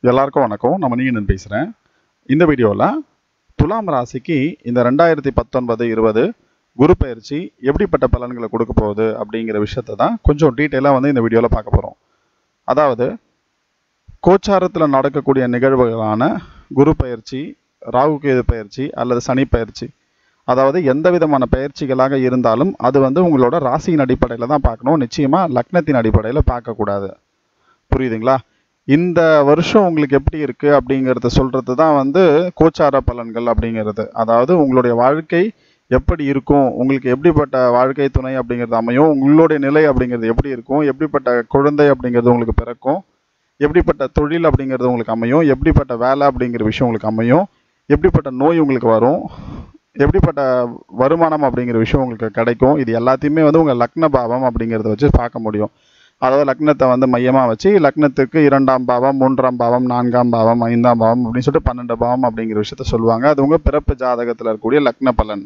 எல்லாருக்கும் வணக்கம் நான் மணிகண்டன் பேசுகிறேன் இந்த வீடியோவில் துலாம் ராசிக்கு இந்த ரெண்டாயிரத்தி பத்தொன்பது இருபது குரு பயிற்சி எப்படிப்பட்ட பலன்களை கொடுக்க போகுது அப்படிங்கிற விஷயத்தை தான் கொஞ்சம் டீட்டெயிலாக வந்து இந்த வீடியோவில் பார்க்க போகிறோம் அதாவது கோச்சாரத்தில் நடக்கக்கூடிய நிகழ்வுகளான குரு பயிற்சி ராகு கேது பயிற்சி அல்லது சனி பயிற்சி அதாவது எந்த விதமான பயிற்சிகளாக இருந்தாலும் அது வந்து உங்களோட ராசியின் அடிப்படையில் தான் பார்க்கணும் நிச்சயமாக லக்னத்தின் அடிப்படையில் பார்க்கக்கூடாது புரியுதுங்களா இந்த வருஷம் உங்களுக்கு எப்படி இருக்கு அப்படிங்கிறத சொல்றது தான் வந்து கோச்சார பலன்கள் அப்படிங்கிறது அதாவது உங்களுடைய வாழ்க்கை எப்படி இருக்கும் உங்களுக்கு எப்படிப்பட்ட வாழ்க்கை துணை அப்படிங்கிறது அமையும் உங்களுடைய நிலை அப்படிங்கிறது எப்படி இருக்கும் எப்படிப்பட்ட குழந்தை அப்படிங்கிறது உங்களுக்கு பிறக்கும் எப்படிப்பட்ட தொழில் அப்படிங்கிறது உங்களுக்கு அமையும் எப்படிப்பட்ட வேலை அப்படிங்கிற விஷயம் உங்களுக்கு அமையும் எப்படிப்பட்ட நோய் உங்களுக்கு வரும் எப்படிப்பட்ட வருமானம் அப்படிங்கிற விஷயம் உங்களுக்கு கிடைக்கும் இது எல்லாத்தையுமே வந்து உங்கள் லக்ன பாவம் அப்படிங்கிறத வச்சு பார்க்க முடியும் அதாவது லக்னத்தை வந்து மையமாக வச்சு லக்னத்துக்கு இரண்டாம் பாவம் மூன்றாம் பாவம் நான்காம் பாவம் ஐந்தாம் பாவம் அப்படின்னு சொல்லிட்டு பன்னெண்டு பாவம் அப்படிங்கிற விஷயத்த சொல்லுவாங்க அது உங்கள் பிறப்பு ஜாதகத்தில் இருக்கக்கூடிய லக்ன பலன்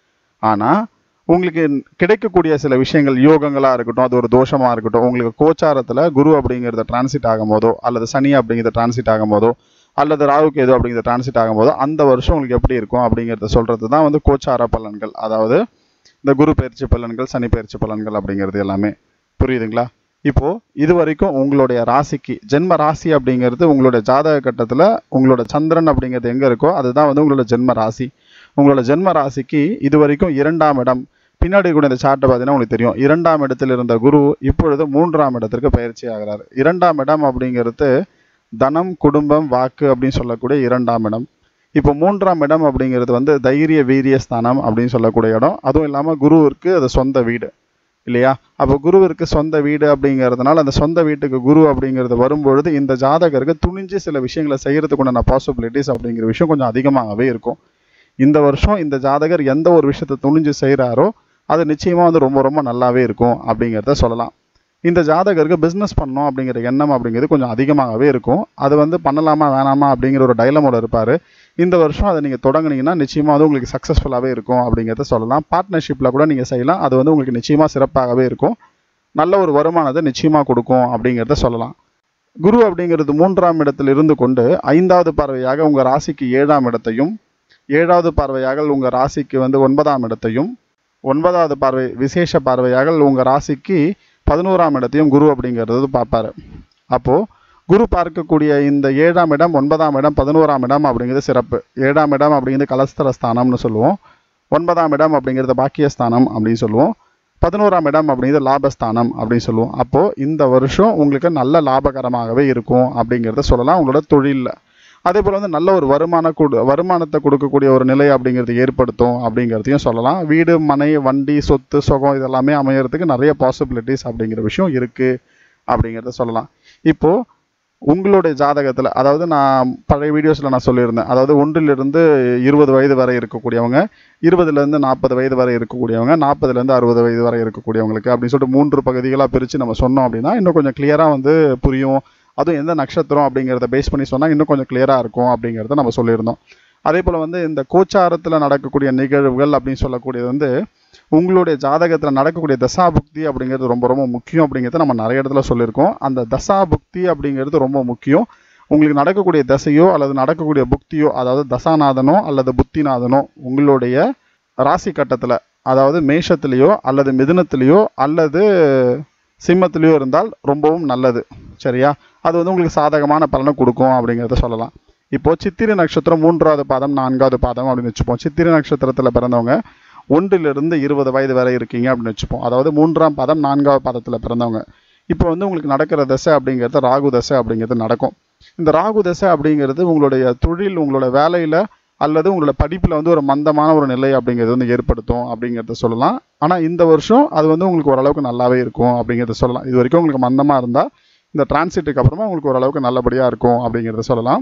ஆனால் உங்களுக்கு கிடைக்கக்கூடிய சில விஷயங்கள் யோகங்களாக இருக்கட்டும் அது ஒரு தோஷமாக இருக்கட்டும் உங்களுக்கு கோச்சாரத்தில் குரு அப்படிங்கிறத டிரான்சிட் ஆகும்போதோ அல்லது சனி அப்படிங்கிறத டிரான்சிட் ஆகும்போதோ அல்லது ராகு கேது அப்படிங்கிறத டிரான்சிட் ஆகும்போதோ அந்த வருஷம் உங்களுக்கு எப்படி இருக்கும் அப்படிங்கிறத சொல்கிறது தான் வந்து கோச்சார பலன்கள் அதாவது இந்த குரு பயிற்சி பலன்கள் சனி பயிற்சி பலன்கள் அப்படிங்கிறது எல்லாமே புரியுதுங்களா இப்போ இது வரைக்கும் உங்களுடைய ராசிக்கு ஜென்ம ராசி அப்படிங்கிறது உங்களுடைய ஜாதக கட்டத்தில் உங்களோட சந்திரன் அப்படிங்கிறது எங்கே இருக்கோ அதுதான் வந்து உங்களோட ஜென்ம ராசி உங்களோட ஜென்ம ராசிக்கு இது வரைக்கும் இரண்டாம் இடம் பின்னாடி கூட இந்த சார்ட்டை பார்த்தீங்கன்னா உங்களுக்கு தெரியும் இரண்டாம் இடத்தில் இருந்த குரு இப்பொழுது மூன்றாம் இடத்திற்கு பயிற்சி ஆகிறார் இரண்டாம் இடம் அப்படிங்கிறது தனம் குடும்பம் வாக்கு அப்படின்னு சொல்லக்கூடிய இரண்டாம் இடம் இப்போ மூன்றாம் இடம் அப்படிங்கிறது வந்து தைரிய வீரிய ஸ்தானம் அப்படின்னு சொல்லக்கூடிய இடம் அதுவும் இல்லாமல் குருவிற்கு அது சொந்த வீடு இல்லையா அப்போ குருவிற்கு சொந்த வீடு அப்படிங்கிறதுனால அந்த சொந்த வீட்டுக்கு குரு அப்படிங்கிறது வரும்பொழுது இந்த ஜாதகருக்கு துணிஞ்சு சில விஷயங்களை செய்யறதுக்கு உண்டான பாசிபிலிட்டிஸ் அப்படிங்கிற விஷயம் கொஞ்சம் அதிகமாகவே இருக்கும் இந்த வருஷம் இந்த ஜாதகர் எந்த ஒரு விஷயத்தை துணிஞ்சு செய்கிறாரோ அது நிச்சயமாக வந்து ரொம்ப ரொம்ப நல்லாவே இருக்கும் அப்படிங்கிறத சொல்லலாம் இந்த ஜாதகருக்கு பிஸ்னஸ் பண்ணணும் அப்படிங்கிற எண்ணம் அப்படிங்கிறது கொஞ்சம் அதிகமாகவே இருக்கும் அது வந்து பண்ணலாமா வேணாமா அப்படிங்கிற ஒரு டைலமோட இருப்பார் இந்த வருஷம் அதை நீங்கள் தொடங்குனீங்கன்னா நிச்சயமாக வந்து உங்களுக்கு சக்ஸஸ்ஃபுல்லாகவே இருக்கும் அப்படிங்கிறத சொல்லலாம் பார்ட்னர்ஷிப்பில் கூட நீங்கள் செய்யலாம் அது வந்து உங்களுக்கு நிச்சயமாக சிறப்பாகவே இருக்கும் நல்ல ஒரு வருமானத்தை நிச்சயமாக கொடுக்கும் அப்படிங்கிறத சொல்லலாம் குரு அப்படிங்கிறது மூன்றாம் இடத்தில் இருந்து கொண்டு ஐந்தாவது பார்வையாக உங்கள் ராசிக்கு ஏழாம் இடத்தையும் ஏழாவது பார்வையாக உங்கள் ராசிக்கு வந்து ஒன்பதாம் இடத்தையும் ஒன்பதாவது பார்வை விசேஷ பார்வையாக உங்கள் ராசிக்கு பதினோராம் இடத்தையும் குரு அப்படிங்கிறது பார்ப்பாரு அப்போது குரு பார்க்கக்கூடிய இந்த ஏழாம் இடம் ஒன்பதாம் இடம் பதினோராம் இடம் அப்படிங்கிறது சிறப்பு ஏழாம் இடம் அப்படிங்கிறது கலஸ்தரஸ்தானம்னு சொல்லுவோம் ஒன்பதாம் இடம் அப்படிங்கிறது பாக்கியஸ்தானம் அப்படின்னு சொல்லுவோம் பதினோராம் இடம் அப்படிங்கிறது லாபஸ்தானம் அப்படின்னு சொல்லுவோம் அப்போது இந்த வருஷம் உங்களுக்கு நல்ல லாபகரமாகவே இருக்கும் அப்படிங்கிறத சொல்லலாம் உங்களோட தொழிலில் அதே போல் வந்து நல்ல ஒரு வருமான கொடு வருமானத்தை கொடுக்கக்கூடிய ஒரு நிலை அப்படிங்கிறது ஏற்படுத்தும் அப்படிங்கிறதையும் சொல்லலாம் வீடு மனை வண்டி சொத்து சுகம் இதெல்லாமே அமையறதுக்கு நிறைய பாசிபிலிட்டிஸ் அப்படிங்கிற விஷயம் இருக்குது அப்படிங்கிறத சொல்லலாம் இப்போது உங்களுடைய ஜாதகத்தில் அதாவது நான் பழைய வீடியோஸில் நான் சொல்லியிருந்தேன் அதாவது ஒன்றிலிருந்து இருபது வயது வரை இருக்கக்கூடியவங்க இருபதுலேருந்து நாற்பது வயது வரை இருக்கக்கூடியவங்க நாற்பதுலேருந்து அறுபது வயது வரை இருக்கக்கூடியவங்களுக்கு அப்படின்னு சொல்லிட்டு மூன்று பகுதிகளாக பிரித்து நம்ம சொன்னோம் அப்படின்னா இன்னும் கொஞ்சம் கிளியராக வந்து புரியும் அதுவும் எந்த நட்சத்திரம் அப்படிங்கிறத பேஸ் பண்ணி சொன்னால் இன்னும் கொஞ்சம் கிளியராக இருக்கும் அப்படிங்கிறத நம்ம சொல்லியிருந்தோம் அதே போல் வந்து இந்த கோச்சாரத்தில் நடக்கக்கூடிய நிகழ்வுகள் அப்படின்னு சொல்லக்கூடியது வந்து உங்களுடைய ஜாதகத்தில் நடக்கக்கூடிய தசா புக்தி அப்படிங்கிறது ரொம்ப ரொம்ப முக்கியம் அப்படிங்கிறத நம்ம நிறைய இடத்துல சொல்லியிருக்கோம் அந்த தசா புக்தி அப்படிங்கிறது ரொம்ப முக்கியம் உங்களுக்கு நடக்கக்கூடிய தசையோ அல்லது நடக்கக்கூடிய புக்தியோ அதாவது தசாநாதனோ அல்லது புத்திநாதனோ உங்களுடைய ராசி கட்டத்தில் அதாவது மேஷத்துலேயோ அல்லது மிதுனத்துலேயோ அல்லது சிம்மத்துலேயோ இருந்தால் ரொம்பவும் நல்லது சரியா அது வந்து உங்களுக்கு சாதகமான பலனை கொடுக்கும் அப்படிங்கிறத சொல்லலாம் இப்போ சித்திரை நட்சத்திரம் மூன்றாவது பாதம் நான்காவது பாதம் அப்படின்னு வச்சுப்போம் சித்திரை நட்சத்திரத்தில் பிறந்தவங்க ஒன்றிலிருந்து இருபது வயது வரை இருக்கீங்க அப்படின்னு வச்சுப்போம் அதாவது மூன்றாம் பாதம் நான்காவது பாதத்தில் பிறந்தவங்க இப்போ வந்து உங்களுக்கு நடக்கிற தசை அப்படிங்கிறது ராகு தசை அப்படிங்கிறது நடக்கும் இந்த ராகு தசை அப்படிங்கிறது உங்களுடைய தொழில் உங்களோட வேலையில் அல்லது உங்களோட படிப்பில் வந்து ஒரு மந்தமான ஒரு நிலை அப்படிங்கிறது வந்து ஏற்படுத்தும் அப்படிங்கிறத சொல்லலாம் ஆனால் இந்த வருஷம் அது வந்து உங்களுக்கு ஓரளவுக்கு நல்லாவே இருக்கும் அப்படிங்கிறத சொல்லலாம் இது வரைக்கும் உங்களுக்கு மந்தமாக இருந்தால் இந்த டிரான்சிட்டுக்கு அப்புறமா உங்களுக்கு ஓரளவுக்கு நல்லபடியாக இருக்கும் அப்படிங்கிறத சொல்லலாம்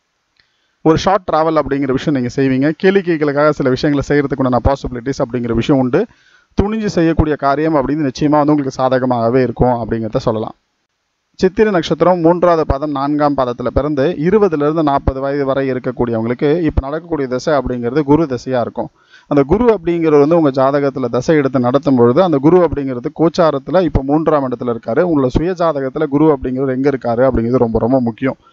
ஒரு ஷார்ட் ட்ராவல் அப்படிங்கிற விஷயம் நீங்கள் செய்வீங்க கேளிக்கைகளுக்காக சில விஷயங்களை செய்கிறதுக்கு உண்டான பாசிபிலிட்டிஸ் அப்படிங்கிற விஷயம் உண்டு துணிஞ்சு செய்யக்கூடிய காரியம் அப்படின்னு நிச்சயமாக வந்து உங்களுக்கு சாதகமாகவே இருக்கும் அப்படிங்கிறத சொல்லலாம் சித்திரை நட்சத்திரம் மூன்றாவது பாதம் நான்காம் பாதத்தில் பிறந்து இருபதுலேருந்து நாற்பது வயது வரை இருக்கக்கூடியவங்களுக்கு இப்போ நடக்கக்கூடிய தசை அப்படிங்கிறது குரு தசையாக இருக்கும் அந்த குரு அப்படிங்கிறது வந்து உங்கள் ஜாதகத்தில் தசை எடுத்து நடத்தும் பொழுது அந்த குரு அப்படிங்கிறது கோச்சாரத்தில் இப்போ மூன்றாம் இடத்துல இருக்காரு உங்களோட சுய ஜாதகத்தில் குரு அப்படிங்கிறது எங்கே இருக்காரு அப்படிங்கிறது ரொம்ப ரொம்ப முக்கியம்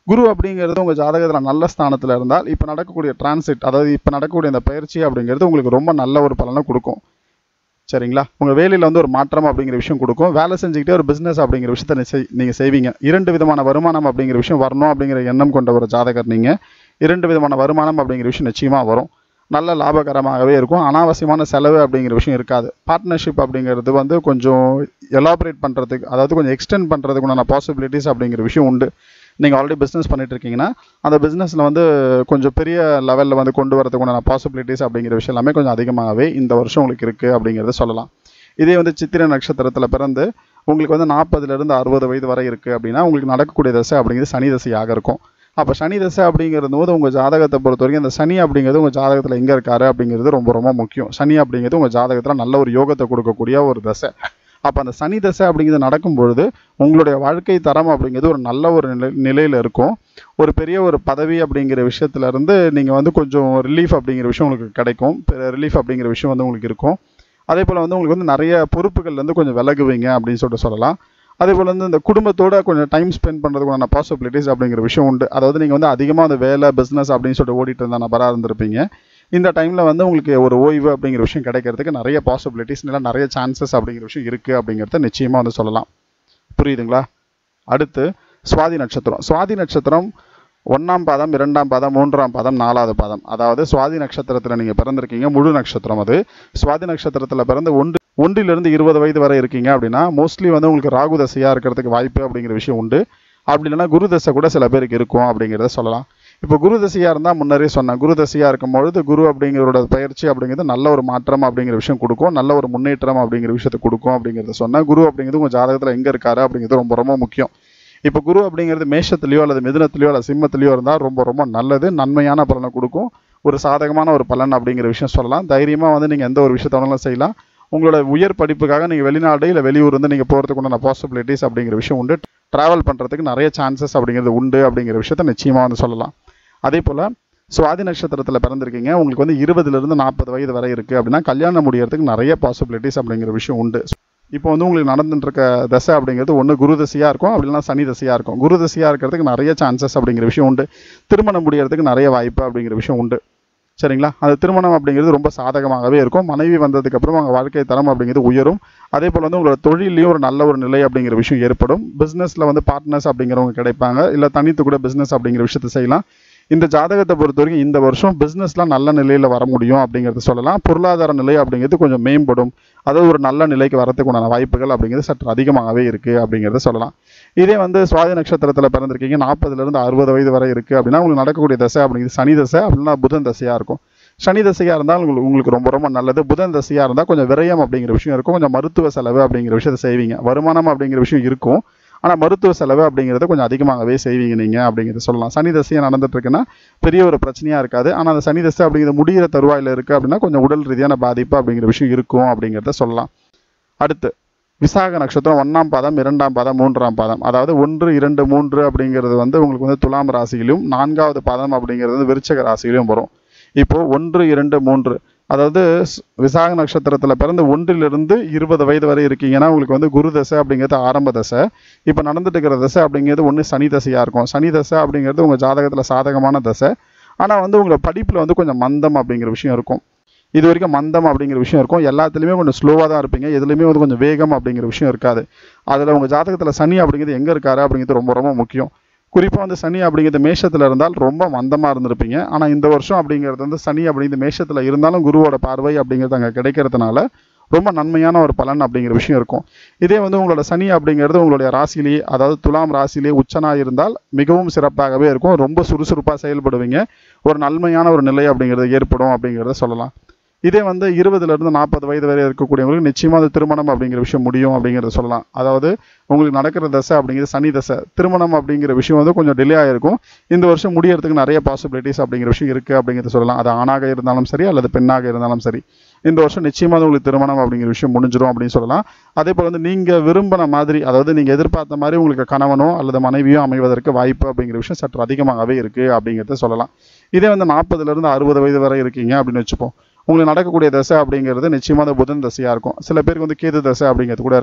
குரு அப்படிங்கிறது உங்கள் ஜாதகத்தில் நல்ல ஸ்தானத்தில் இருந்தால் இப்போ நடக்கக்கூடிய டிரான்சிட் அதாவது இப்போ நடக்கக்கூடிய இந்த பயிற்சி அப்படிங்கிறது உங்களுக்கு ரொம்ப நல்ல ஒரு பலனை கொடுக்கும் சரிங்களா உங்கள் வேலையில் வந்து ஒரு மாற்றம் அப்படிங்கிற விஷயம் கொடுக்கும் வேலை செஞ்சுக்கிட்டே ஒரு பிஸ்னஸ் அப்படிங்கிற விஷயத்த நீ செய் நீங்கள் செய்வீங்க இரண்டு விதமான வருமானம் அப்படிங்கிற விஷயம் வரணும் அப்படிங்கிற எண்ணம் கொண்ட ஒரு ஜாதகர் நீங்கள் இரண்டு விதமான வருமானம் அப்படிங்கிற விஷயம் நிச்சயமாக வரும் நல்ல லாபகரமாகவே இருக்கும் அனாவசியமான செலவு அப்படிங்கிற விஷயம் இருக்காது பார்ட்னர்ஷிப் அப்படிங்கிறது வந்து கொஞ்சம் எலாபரேட் பண்ணுறதுக்கு அதாவது கொஞ்சம் எக்ஸ்டெண்ட் பண்ணுறதுக்குண்டான பாசிபிலிட்டிஸ் அப்படிங்கிற விஷயம் உண்டு நீங்கள் ஆல்ரெடி பிஸ்னஸ் பண்ணிட்டு இருக்கீங்கன்னா அந்த பிஸ்னஸில் வந்து கொஞ்சம் பெரிய லெவலில் வந்து கொண்டு வரதுக்குண்டான பாசிபிலிட்டிஸ் அப்படிங்கிற விஷயம் எல்லாமே கொஞ்சம் அதிகமாகவே இந்த வருஷம் உங்களுக்கு இருக்குது அப்படிங்கிறத சொல்லலாம் இதே வந்து சித்திரை நட்சத்திரத்தில் பிறந்து உங்களுக்கு வந்து நாற்பதுலேருந்து அறுபது வயது வரை இருக்குது அப்படின்னா உங்களுக்கு நடக்கக்கூடிய தசை அப்படிங்கிறது சனி தசையாக இருக்கும் அப்போ சனி தசை அப்படிங்கிறது போது உங்கள் ஜாதகத்தை பொறுத்த வரைக்கும் அந்த சனி அப்படிங்கிறது உங்கள் ஜாதகத்தில் எங்கே இருக்காரு அப்படிங்கிறது ரொம்ப ரொம்ப முக்கியம் சனி அப்படிங்கிறது உங்கள் ஜாதகத்தில் நல்ல ஒரு யோகத்தை கொடுக்கக்கூடிய ஒரு தசை அப்போ அந்த சனி தசை அப்படிங்கிறது நடக்கும் பொழுது உங்களுடைய வாழ்க்கை தரம் அப்படிங்கிறது ஒரு நல்ல ஒரு நிலை நிலையில் இருக்கும் ஒரு பெரிய ஒரு பதவி அப்படிங்கிற விஷயத்துல இருந்து நீங்கள் வந்து கொஞ்சம் ரிலீஃப் அப்படிங்கிற விஷயம் உங்களுக்கு கிடைக்கும் ரிலீஃப் அப்படிங்கிற விஷயம் வந்து உங்களுக்கு இருக்கும் அதே போல் வந்து உங்களுக்கு வந்து நிறைய பொறுப்புகள்லேருந்து கொஞ்சம் விலகுவீங்க அப்படின்னு சொல்லிட்டு சொல்லலாம் அதே போல் வந்து இந்த குடும்பத்தோட கொஞ்சம் டைம் ஸ்பெண்ட் பண்ணுறதுக்கான பாசிபிலிட்டிஸ் அப்படிங்கிற விஷயம் உண்டு அதாவது நீங்கள் வந்து அதிகமாக அந்த வேலை பிஸ்னஸ் அப்படின்னு சொல்லிட்டு ஓடிட்டு இருந்த நபராக இருந்திருப்பீங்க இந்த டைமில் வந்து உங்களுக்கு ஒரு ஓய்வு அப்படிங்கிற விஷயம் கிடைக்கிறதுக்கு நிறைய பாசிபிலிட்டிஸ் இல்லை நிறைய சான்சஸ் அப்படிங்கிற விஷயம் இருக்குது அப்படிங்கிறத நிச்சயமாக வந்து சொல்லலாம் புரியுதுங்களா அடுத்து சுவாதி நட்சத்திரம் சுவாதி நட்சத்திரம் ஒன்றாம் பாதம் இரண்டாம் பாதம் மூன்றாம் பாதம் நாலாவது பாதம் அதாவது சுவாதி நட்சத்திரத்தில் நீங்கள் பிறந்திருக்கீங்க முழு நட்சத்திரம் அது சுவாதி நட்சத்திரத்தில் பிறந்து ஒன்று ஒன்றிலிருந்து இருபது வயது வரை இருக்கீங்க அப்படின்னா மோஸ்ட்லி வந்து உங்களுக்கு ராகு தசையாக இருக்கிறதுக்கு வாய்ப்பு அப்படிங்கிற விஷயம் உண்டு அப்படி இல்லைன்னா குரு தசை கூட சில பேருக்கு இருக்கும் அப்படிங்கிறத சொல்லலாம் இப்போ குரு தசையாக இருந்தால் முன்னரே சொன்னேன் குரு தசையாக இருக்கும் பொழுது குரு அப்படிங்கிறோட பயிற்சி அப்படிங்கிறது நல்ல ஒரு மாற்றம் அப்படிங்கிற விஷயம் கொடுக்கும் நல்ல ஒரு முன்னேற்றம் அப்படிங்கிற விஷயத்தை கொடுக்கும் அப்படிங்கிறத சொன்னேன் குரு அப்படிங்கிறது உங்கள் ஜாதகத்தில் எங்கே இருக்காரு அப்படிங்கிறது ரொம்ப ரொம்ப முக்கியம் இப்போ குரு அப்படிங்கிறது மேஷத்துலையோ அல்லது மிதுனத்துலையோ அல்லது சிம்மத்துலையோ இருந்தால் ரொம்ப ரொம்ப நல்லது நன்மையான பலனை கொடுக்கும் ஒரு சாதகமான ஒரு பலன் அப்படிங்கிற விஷயம் சொல்லலாம் தைரியமாக வந்து நீங்கள் எந்த ஒரு விஷயத்த வேணாலும் செய்யலாம் உங்களோட உயர் படிப்புக்காக நீங்கள் வெளிநாடு இல்லை வெளியூர் வந்து நீங்கள் போகிறதுக்கு உண்டான பாசிபிலிட்டிஸ் அப்படிங்கிற விஷயம் உண்டு ட்ராவல் பண்ணுறதுக்கு நிறைய சான்சஸ் அப்படிங்கிறது உண்டு அப்படிங்கிற விஷயத்த நிச்சயமாக வந்து சொல்லலாம் அதே போல் சுவாதி நட்சத்திரத்தில் பிறந்திருக்கீங்க உங்களுக்கு வந்து இருபதுலேருந்து நாற்பது வயது வரை இருக்குது அப்படின்னா கல்யாணம் முடியறதுக்கு நிறைய பாசிபிலிட்டிஸ் அப்படிங்கிற விஷயம் உண்டு இப்போ வந்து உங்களுக்கு நடந்துட்டு இருக்க தசை அப்படிங்கிறது ஒன்று குரு தசையாக இருக்கும் அப்படி இல்லைனா சனி தசையாக இருக்கும் குரு தசையாக இருக்கிறதுக்கு நிறைய சான்சஸ் அப்படிங்கிற விஷயம் உண்டு திருமணம் முடியறதுக்கு நிறைய வாய்ப்பு அப்படிங்கிற விஷயம் உண்டு சரிங்களா அந்த திருமணம் அப்படிங்கிறது ரொம்ப சாதகமாகவே இருக்கும் மனைவி வந்ததுக்கு அப்புறம் அவங்க வாழ்க்கை தரம் அப்படிங்கிறது உயரும் அதே போல் வந்து உங்களோட தொழிலையும் ஒரு நல்ல ஒரு நிலை அப்படிங்கிற விஷயம் ஏற்படும் பிஸ்னஸில் வந்து பார்ட்னர்ஸ் அப்படிங்கிறவங்க கிடைப்பாங்க இல்லை தனித்து கூட பிஸ்னஸ் அப்படிங்கிற விஷயத்தை செய்யலாம் இந்த ஜாதகத்தை பொறுத்த வரைக்கும் இந்த வருஷம் பிஸ்னஸ்லாம் நல்ல நிலையில் வர முடியும் அப்படிங்கிறத சொல்லலாம் பொருளாதார நிலை அப்படிங்கிறது கொஞ்சம் மேம்படும் அதாவது ஒரு நல்ல நிலைக்கு வரதுக்கு உண்டான வாய்ப்புகள் அப்படிங்கிறது சற்று அதிகமாகவே இருக்குது அப்படிங்கிறத சொல்லலாம் இதே வந்து சுவாதி நட்சத்திரத்தில் பிறந்திருக்கீங்க நாற்பதுலேருந்து அறுபது வயது வரை இருக்குது அப்படின்னா உங்களுக்கு நடக்கக்கூடிய தசை அப்படிங்கிறது சனி தசை அப்படின்னா புதன் தசையாக இருக்கும் சனி தசையாக இருந்தால் உங்களுக்கு உங்களுக்கு ரொம்ப ரொம்ப நல்லது புதன் தசையாக இருந்தால் கொஞ்சம் விரயம் அப்படிங்கிற விஷயம் இருக்கும் கொஞ்சம் மருத்துவ செலவு அப்படிங்கிற விஷயத்தை செய்வீங்க வருமானம் அப்படிங்கிற விஷயம் இருக்கும் ஆனால் மருத்துவ செலவு அப்படிங்கிறத கொஞ்சம் அதிகமாகவே செய்வீங்க நீங்கள் அப்படிங்கிறத சொல்லலாம் சனி தசையாக நடந்துட்டு இருக்குன்னா பெரிய ஒரு பிரச்சனையாக இருக்காது ஆனால் அந்த சனி தசை அப்படிங்கிறது முடிகிற தருவாயில் இருக்குது அப்படின்னா கொஞ்சம் உடல் ரீதியான பாதிப்பு அப்படிங்கிற விஷயம் இருக்கும் அப்படிங்கிறத சொல்லலாம் அடுத்து விசாக நட்சத்திரம் ஒன்றாம் பாதம் இரண்டாம் பாதம் மூன்றாம் பாதம் அதாவது ஒன்று இரண்டு மூன்று அப்படிங்கிறது வந்து உங்களுக்கு வந்து துலாம் ராசியிலும் நான்காவது பாதம் அப்படிங்கிறது வந்து விருச்சக ராசியிலும் வரும் இப்போ ஒன்று இரண்டு மூன்று அதாவது ஸ்- விசாக நட்சத்திரத்தில் பிறந்து ஒன்றிலிருந்து இருபது வயது வரை இருக்கீங்கன்னா உங்களுக்கு வந்து குரு தசை அப்படிங்கிறது ஆரம்ப தசை இப்போ நடந்துட்டு இருக்கிற தசை அப்படிங்கிறது ஒன்று சனி தசையாக இருக்கும் சனி தசை அப்படிங்கிறது உங்கள் ஜாதகத்தில் சாதகமான தசை ஆனால் வந்து உங்களை படிப்பில் வந்து கொஞ்சம் மந்தம் அப்படிங்கிற விஷயம் இருக்கும் இது வரைக்கும் மந்தம் அப்படிங்கிற விஷயம் இருக்கும் எல்லாத்துலேயுமே கொஞ்சம் ஸ்லோவாக தான் இருப்பீங்க எதுலையுமே வந்து கொஞ்சம் வேகம் அப்படிங்கிற விஷயம் இருக்காது அதில் உங்கள் ஜாதகத்தில் சனி அப்படிங்கிறது எங்கே இருக்காரு அப்படிங்கிறது ரொம்ப ரொம்ப முக்கியம் குறிப்பாக வந்து சனி அப்படிங்கிறது மேஷத்தில் இருந்தால் ரொம்ப மந்தமாக இருந்திருப்பீங்க ஆனால் இந்த வருஷம் அப்படிங்கிறது வந்து சனி அப்படிங்கிறது மேஷத்தில் இருந்தாலும் குருவோட பார்வை அப்படிங்கிறது அங்கே கிடைக்கிறதுனால ரொம்ப நன்மையான ஒரு பலன் அப்படிங்கிற விஷயம் இருக்கும் இதே வந்து உங்களோட சனி அப்படிங்கிறது உங்களுடைய ராசியிலேயே அதாவது துலாம் ராசியிலேயே உச்சனாக இருந்தால் மிகவும் சிறப்பாகவே இருக்கும் ரொம்ப சுறுசுறுப்பாக செயல்படுவீங்க ஒரு நன்மையான ஒரு நிலை அப்படிங்கிறது ஏற்படும் அப்படிங்கிறத சொல்லலாம் இதே வந்து இருபதுல இருந்து நாற்பது வயது வரை இருக்கக்கூடியவங்களுக்கு நிச்சயமா அது திருமணம் அப்படிங்கிற விஷயம் முடியும் அப்படிங்கிறத சொல்லலாம் அதாவது உங்களுக்கு நடக்கிற தசை அப்படிங்கிறது சனி தசை திருமணம் அப்படிங்கிற விஷயம் வந்து கொஞ்சம் டிலே ஆயிருக்கும் இந்த வருஷம் முடியறதுக்கு நிறைய பாசிபிலிட்டிஸ் அப்படிங்கிற விஷயம் இருக்கு அப்படிங்கிறத சொல்லலாம் அது ஆணாக இருந்தாலும் சரி அல்லது பெண்ணாக இருந்தாலும் சரி இந்த வருஷம் நிச்சயமா அது உங்களுக்கு திருமணம் அப்படிங்கிற விஷயம் முடிஞ்சிடும் அப்படின்னு சொல்லலாம் அதே போல் வந்து நீங்க விரும்பின மாதிரி அதாவது நீங்க எதிர்பார்த்த மாதிரி உங்களுக்கு கணவனோ அல்லது மனைவியோ அமைவதற்கு வாய்ப்பு அப்படிங்கிற விஷயம் சற்று அதிகமாகவே இருக்கு அப்படிங்கிறத சொல்லலாம் இதே வந்து நாற்பதுல இருந்து அறுபது வயது வரை இருக்கீங்க அப்படின்னு வச்சுப்போம் உங்களுக்கு நடக்கக்கூடிய தசை அப்படிங்கிறது நிச்சயமாக அந்த புதன் தசையாக இருக்கும் சில பேருக்கு வந்து கேது தசை அப்படிங்கிறது கூட இருக்கலாம்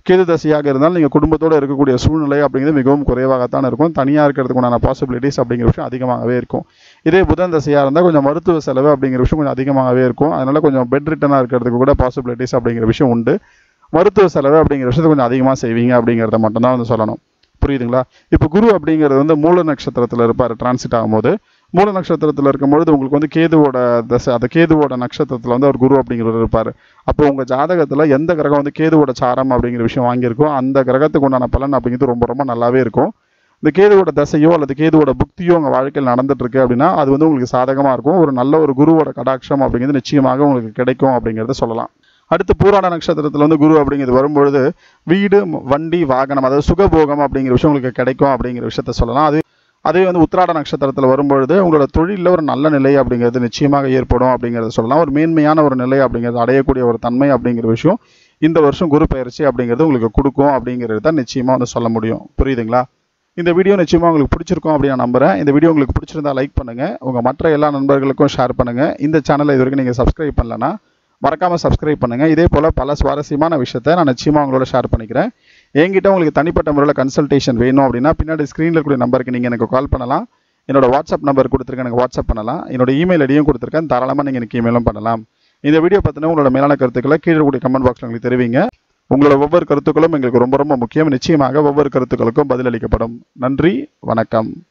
கேது தசையாக இருந்தால் நீங்கள் குடும்பத்தோடு இருக்கக்கூடிய சூழ்நிலை அப்படிங்கிறது மிகவும் குறைவாகத்தான் இருக்கும் தனியாக இருக்கிறதுக்கு உண்டான பாசிபிலிட்டிஸ் அப்படிங்கிற விஷயம் அதிகமாகவே இருக்கும் இதே புதன் தசையாக இருந்தால் கொஞ்சம் மருத்துவ செலவு அப்படிங்கிற விஷயம் கொஞ்சம் அதிகமாகவே இருக்கும் அதனால கொஞ்சம் பெட் ரிட்டனாக இருக்கிறதுக்கு கூட பாசிபிலிட்டிஸ் அப்படிங்கிற விஷயம் உண்டு மருத்துவ செலவு அப்படிங்கிற விஷயத்தை கொஞ்சம் அதிகமாக செய்வீங்க அப்படிங்கிறத மட்டும்தான் வந்து சொல்லணும் புரியுதுங்களா இப்போ குரு அப்படிங்கிறது வந்து மூல நட்சத்திரத்தில் இருப்பார் டிரான்சிட் ஆகும்போது மூல நட்சத்திரத்தில் இருக்கும்பொழுது உங்களுக்கு வந்து கேதுவோட தசை அந்த கேதுவோட நட்சத்திரத்தில் வந்து அவர் குரு அப்படிங்கிறவர் இருப்பார் அப்போ உங்கள் ஜாதகத்தில் எந்த கிரகம் வந்து கேதுவோட சாரம் அப்படிங்கிற விஷயம் வாங்கியிருக்கோ அந்த கிரகத்துக்கு உண்டான பலன் அப்படிங்கிறது ரொம்ப ரொம்ப நல்லாவே இருக்கும் இந்த கேதுவோட தசையோ அல்லது கேதுவோட புக்தியோ உங்கள் வாழ்க்கையில் நடந்துட்டு இருக்கு அப்படின்னா அது வந்து உங்களுக்கு சாதகமாக இருக்கும் ஒரு நல்ல ஒரு குருவோட கடாட்சம் அப்படிங்கிறது நிச்சயமாக உங்களுக்கு கிடைக்கும் அப்படிங்கிறத சொல்லலாம் அடுத்து பூராட நட்சத்திரத்தில் வந்து குரு அப்படிங்கிறது வரும்பொழுது வீடு ம- வண்டி வாகனம் அதாவது சுகபோகம் அப்படிங்கிற விஷயம் உங்களுக்கு கிடைக்கும் அப்படிங்கிற விஷயத்த சொல்லலாம் அது அதே வந்து உத்திராட நட்சத்திரத்தில் வரும்பொழுது உங்களோட தொழிலில் ஒரு நல்ல நிலை அப்படிங்கிறது நிச்சயமாக ஏற்படும் அப்படிங்கிறத சொல்லலாம் ஒரு மேன்மையான ஒரு நிலை அப்படிங்கிறது அடையக்கூடிய ஒரு தன்மை அப்படிங்கிற விஷயம் இந்த வருஷம் குரு பயிற்சி அப்படிங்கிறது உங்களுக்கு கொடுக்கும் அப்படிங்கிறது தான் நிச்சயமாக வந்து சொல்ல முடியும் புரியுதுங்களா இந்த வீடியோ நிச்சயமாக உங்களுக்கு பிடிச்சிருக்கும் அப்படின்னு நான் நம்புறேன் இந்த வீடியோ உங்களுக்கு பிடிச்சிருந்தா லைக் பண்ணுங்க உங்க மற்ற எல்லா நண்பர்களுக்கும் ஷேர் பண்ணுங்க இந்த சேனலை இது வரைக்கும் நீங்க சப்ஸ்கிரைப் பண்ணலனா மறக்காம சப்ஸ்கிரைப் பண்ணுங்க இதே போல பல சுவாரஸ்யமான விஷயத்தை நான் நிச்சயமா உங்களோட ஷேர் பண்ணிக்கிறேன் என்கிட்ட உங்களுக்கு தனிப்பட்ட முறையில் கன்சல்டேஷன் வேணும் அப்படின்னா பின்னாடி ஸ்க்ரீனில் இருக்கக்கூடிய நம்பருக்கு நீங்கள் எனக்கு கால் பண்ணலாம் என்னோட வாட்ஸ்அப் நம்பர் கொடுத்துருக்கேன் எனக்கு வாட்ஸ்அப் பண்ணலாம் என்னோட இமெயில் ஐடியும் கொடுத்துருக்கேன் தாராளமாக நீங்கள் எனக்கு இமெயிலும் பண்ணலாம் இந்த வீடியோ பற்றின உங்களோட மேலான கருத்துக்களை கீழே இருக்கக்கூடிய கமெண்ட் பாக்ஸில் உங்களுக்கு தெரிவிங்க உங்களோட ஒவ்வொரு கருத்துக்களும் எங்களுக்கு ரொம்ப ரொம்ப முக்கியம் நிச்சயமாக ஒவ்வொரு கருத்துக்களுக்கும் பதிலளிக்கப்படும் நன்றி வணக்கம்